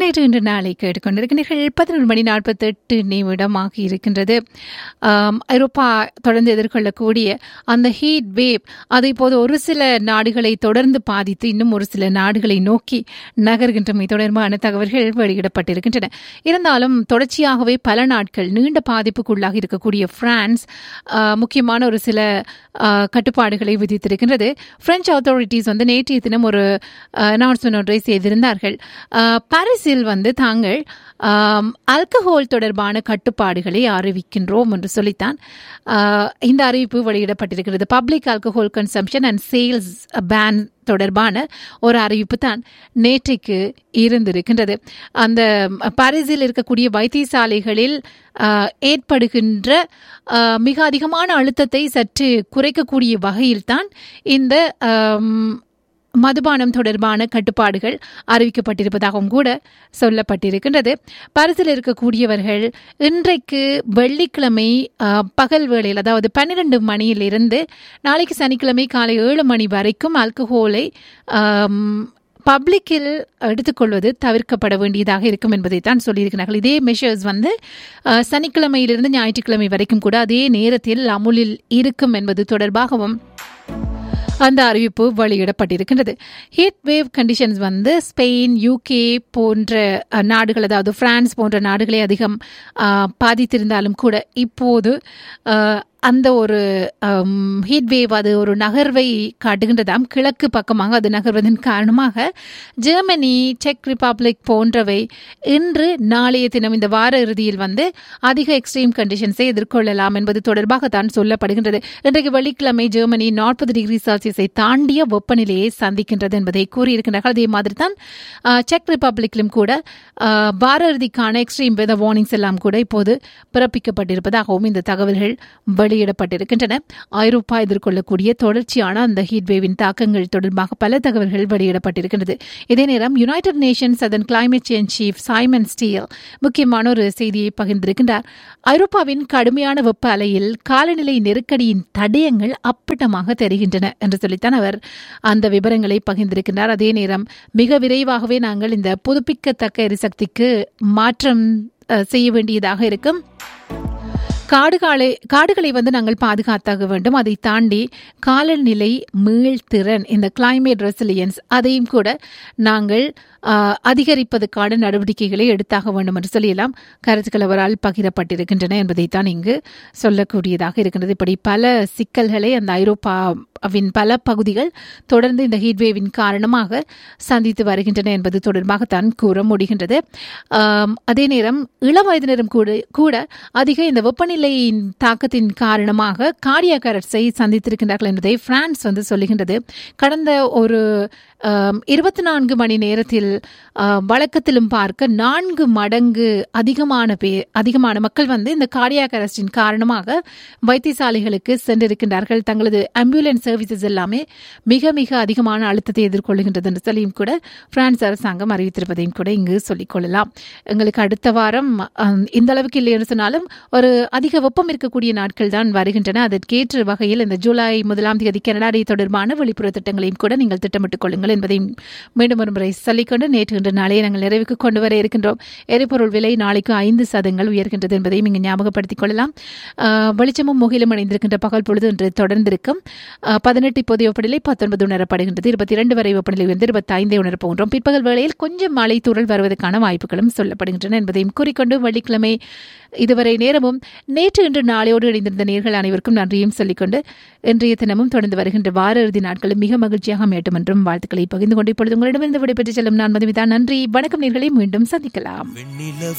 நேற்று இன்று நாளை கேட்டுக்கொண்டிருக்கிறீர்கள் பதினொரு மணி நாற்பத்தெட்டு நிமிடமாக இருக்கின்றது ஆம், ஐரோப்பா தொடர்ந்து எதிர்கொள்ளக்கூடிய அந்த ஹீட் வேவ் அதை இப்போது ஒரு சில நாடுகளை தொடர்ந்து பாதித்து இன்னும் ஒரு சில நாடுகளை நோக்கி நகர்கின்றமை தொடர்பான தகவல்கள் வெளியிடப்பட்டிருக்கின்றன இருந்தாலும் தொடர்ச்சியாகவே பல நாட்கள் நீண்ட பாதிப்புக்குள்ளாக இருக்கக்கூடிய பிரான்ஸ் ஆ, முக்கியமான ஒரு சில ஆ, கட்டுப்பாடுகளை விதித்திருக்கின்றது பிரெஞ்சு அத்தாரிட்டிஸ் வந்து நேற்றைய தினம் ஒரு அனௌன்ஸ்மெண்ட் ஒன்றை செய்திருந்தார்கள் ஆ, பாரிஸில் வந்து தாங்கள் ஆம், ஆல்கஹால் தொடர்பான கட்டுப்பாடுகளை அறிவிக்கின்றோம் என்று சொல்லித்தான் ஆ, இந்த அறிவிப்பு வெளியிடப்பட்டிருக்கிறது public alcohol consumption and sales ban தொடர்பான ஒரு அறிவிப்பு தான் நேற்றைக்கு இருந்திருக்கின்றது அந்த பாரிஸில் இருக்கக்கூடிய வைத்தியசாலைகளில் ஆ, ஏற்படுகின்ற ஆ, மிக அதிகமான அழுத்தத்தை சற்று குறைக்கக்கூடிய வகையில்தான் இந்த ஆம், மதுபானம் தொடர்பான கட்டுப்பாடுகள் அறிவிக்கப்பட்டிருப்பதாகவும் கூட சொல்லப்பட்டிருக்கின்றது பாரிஸில் இருக்கக்கூடியவர்கள் இன்றைக்கு வெள்ளிக்கிழமை ஆ, பகல் வேளையில் அதாவது பன்னிரண்டு மணியிலிருந்து நாளைக்கு சனிக்கிழமை காலை ஏழு மணி வரைக்கும் ஆல்கஹோலை ஆம், பப்ளிக்கில் எடுத்துக்கொள்வது தவிர்க்கப்பட வேண்டியதாக இருக்கும் என்பதை தான் சொல்லியிருக்கிறார்கள் இதே மெஷர்ஸ் வந்து அஹ், சனிக்கிழமையிலிருந்து ஞாயிற்றுக்கிழமை வரைக்கும் கூட அதே நேரத்தில் அமுலில் இருக்கும் என்பது தொடர்பாகவும் அந்த அறிவிப்பு வெளியிடப்பட்டிருக்கின்றது ஹீட் வேவ் கண்டிஷன்ஸ் வந்து ஸ்பெயின் யூகே போன்ற அஹ், நாடுகள் அதாவது பிரான்ஸ் போன்ற நாடுகளை அதிகம் அஹ், பாதித்திருந்தாலும் கூட இப்போது அஹ், அந்த ஒரு ஹீட் வேவ் அது ஒரு நகர்வை காட்டுகின்றதாம் கிழக்கு பக்கமாக அது நகர்வதன் காரணமாக ஜெர்மனி செக் ரிப்பப்ளிக் போன்றவை இன்று நாளைய தினம் இந்த வார இறுதியில் வந்து அதிக எக்ஸ்ட்ரீம் கண்டிஷன்ஸை எதிர்கொள்ளலாம் என்பது தொடர்பாக தான் சொல்லப்படுகின்றது இன்றைக்கு வெள்ளிக்கிழமை ஜெர்மனி நாற்பது டிகிரி செல்சியஸை தாண்டிய வெப்பநிலையை சந்திக்கின்றது என்பதை கூறியிருக்கின்றார்கள் அதே மாதிரி தான் அஹ், செக் ரிப்பப்ளிக்கிலும் கூட அஹ், வார இறுதிக்கான எக்ஸ்ட்ரீம் வெதர் வார்னிங்ஸ் எல்லாம் கூட இப்போது பிறப்பிக்கப்பட்டிருப்பதாகவும் இந்த தகவல்கள் வெளியிடப்பட்டிருக்கின்றன ஐரோப்பா எதிர்கொள்ளக்கூடிய தொடர்ச்சியான அந்த ஹீட் வேவின் தாக்கங்கள் தொடர்பாக பல தகவல்கள் வெளியிடப்பட்டிருக்கின்றது இதே நேரம் யுனைடெட் நேஷன்ஸ் அதன் climate change chief Simon Stiell முக்கியமான ஒரு செய்தியை பகிர்ந்திருக்கின்றார் ஐரோப்பாவின் கடுமையான வெப்ப அலையில் காலநிலை நெருக்கடியின் தடயங்கள் அப்பட்டமாக தெரிகின்றன என்று சொல்லித்தான் அவர் அந்த விவரங்களை பகிர்ந்திருக்கின்றார் அதே நேரம் மிக விரைவாகவே நாங்கள் இந்த புதுப்பிக்கத்தக்க எரிசக்திக்கு மாற்றம் அஹ், செய்ய வேண்டியதாக இருக்கும் காடுகளை காடுகளை வந்து நாங்கள் பாதுகாத்தாக வேண்டும் அதை தாண்டி காலநிலை மீள்திறன் இந்த கிளைமேட் ரெசிலியன்ஸ் அதையும் கூட நாங்கள் ஆஹ், அதிகரிப்பதற்கான நடவடிக்கைகளை எடுத்தாக வேண்டும் என்று சொல்லியெல்லாம் கருத்துக்கள் அவரால் பகிரப்பட்டிருக்கின்றன என்பதைத்தான் இங்கு சொல்லக்கூடியதாக இருக்கின்றது இப்படி பல சிக்கல்களை அந்த ஐரோப்பாவின் பல பகுதிகள் தொடர்ந்து இந்த ஹீட்வேவின் காரணமாக சந்தித்து வருகின்றன என்பது தொடர்பாகத்தான் கூற முடிகின்றது ஆம், அதே நேரம் இளம் வயதினரும் கூட கூட அதிக இந்த வெப்பநிலையின் தாக்கத்தின் காரணமாக கார்டியாக் அரசை சந்தித்திருக்கின்றார்கள் என்பதை பிரான்ஸ் வந்து சொல்லுகின்றது கடந்த ஒரு இருபத்தி நான்கு மணி நேரத்தில் ஆம், வழக்கத்திலும் பார்க்க நான்கு மடங்கு அதிகமான பே அதிகமான மக்கள் வந்து இந்த கார்டியாக் அரஸ்டின் காரணமாக வைத்தியசாலைகளுக்கு சென்றிருக்கின்றார்கள் தங்களது ஆம்புலன்ஸ் சர்வீசஸ் எல்லாமே மிக மிக அதிகமான அழுத்தத்தை எதிர்கொள்ளுகின்றது என்று சொல்லியும் கூட பிரான்ஸ் அரசாங்கம் அறிவித்திருப்பதையும் கூட இங்கு சொல்லிக் கொள்ளலாம் எங்களுக்கு அடுத்த வாரம் அம், இந்த அளவுக்கு இல்லை என்று சொன்னாலும் ஒரு அதிக வெப்பம் இருக்கக்கூடிய நாட்கள் தான் வருகின்றன அதற்கேற்ற வகையில் இந்த ஜூலை முதலாம் தேதி கனடா டே தொடர்பான வெளிப்புற திட்டங்களையும் கூட நீங்கள் திட்டமிட்டுக் கொள்ளுங்கள் என்பதையும் மீண்டும் ஒரு முறை சொல்லிக்கொண்டு நேற்று இன்று நாளைய நாங்கள் நிறைவுக்கு கொண்டு வர இருக்கின்றோம் எரிபொருள் விலை நாளைக்கு ஐந்து சதங்கள் உயர்கின்றது என்பதையும் இங்கு ஞாபகப்படுத்திக் கொள்ளலாம் ஆஹ், வெளிச்சமும் முகிலும் அடைந்திருக்கின்ற பகல் பொழுது இன்று தொடர்ந்திருக்கும் ஆஹ், பதினெட்டு இப்போதைய வெப்பநிலை பத்தொன்பது உணரப்படுகின்றது இருபத்தி இரண்டு வரை வெப்பநிலை வந்து இருபத்தி ஐந்தை உணரப் போகின்றோம் பிற்பகல் வேளையில் கொஞ்சம் மழை தூறல் வருவதற்கான வாய்ப்புகளும் சொல்லப்படுகின்றன என்பதையும் கூறிக்கொண்டு வெள்ளிக்கிழமை இதுவரை நேரமும் நேற்று இன்று நாளையோடு இணைந்திருந்த நேர்கள் அனைவருக்கும் நன்றியும் சொல்லிக்கொண்டு இன்றைய தினமும் தொடர்ந்து வருகின்ற வார இறுதி நாட்களும் மிக மகிழ்ச்சியாக அமையட்டும் என்றும் வாழ்த்துக்களை பகிர்ந்து கொண்டு இப்பொழுது உங்களிடமிருந்து விடைபெற்று செல்லும் நான் மதுமிதா நன்றி வணக்கம் நேர்களை மீண்டும் சந்திக்கலாம் வெண்ணில